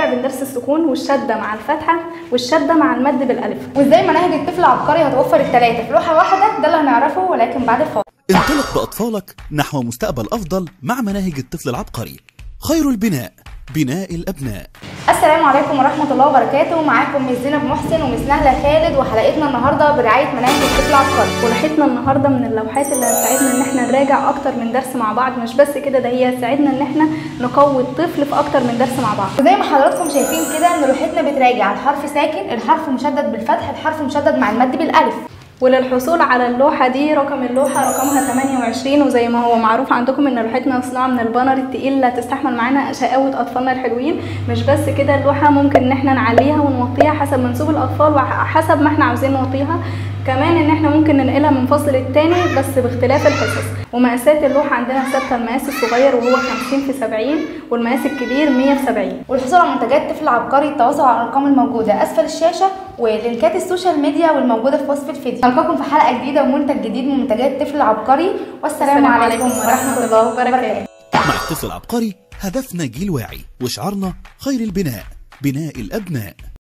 الرابع بندرس السكون والشده مع الفتحه والشده مع المد بالالف وازاي مناهج الطفل العبقري هتوفر الثلاثه في لوحه واحده ده اللي هنعرفه ولكن بعد الفاصل انطلق بأطفالك نحو مستقبل أفضل مع مناهج الطفل العبقري خير البناء بناء الأبناء السلام عليكم ورحمه الله وبركاته معاكم مس زينب محسن ومس نهله خالد وحلقتنا النهارده برعايه مناهج الطفل العبقري ولوحتنا النهارده من اللوحات اللي هتساعدنا ان احنا نراجع اكتر من درس مع بعض مش بس كده ده هي هتساعدنا ان احنا نقوي الطفل في اكتر من درس مع بعض وزي ما حضراتكم شايفين كده ان لوحتنا بتراجع الحرف ساكن الحرف مشدد بالفتح الحرف مشدد مع المد بالالف وللحصول على اللوحة دي رقم اللوحة رقمها 28 وزي ما هو معروف عندكم ان لوحتنا مصنوعة من البانر التقيل اللي هتستحمل معانا شقاوة اطفالنا الحلوين مش بس كده اللوحة ممكن ان احنا نعليها ونوطيها حسب منسوب الاطفال وحسب ما احنا عاوزين نوطيها كمان ان احنا ممكن ننقلها من فصل التاني بس باختلاف الحصص ومقاسات اللوحة عندنا ثابتة المقاس الصغير وهو 50 في 70 والمقاس الكبير 100 في 70 والحصول على منتجات طفل عبقري التواصل على الارقام الموجوده اسفل الشاشه ولينكات السوشيال ميديا والموجوده في وصف الفيديو نلقاكم في حلقه جديده ومنتج جديد من منتجات طفل عبقري والسلام السلام عليكم ورحمه الله وبركاته مع الطفل العبقري هدفنا جيل واعي وشعارنا خير البناء بناء الأبناء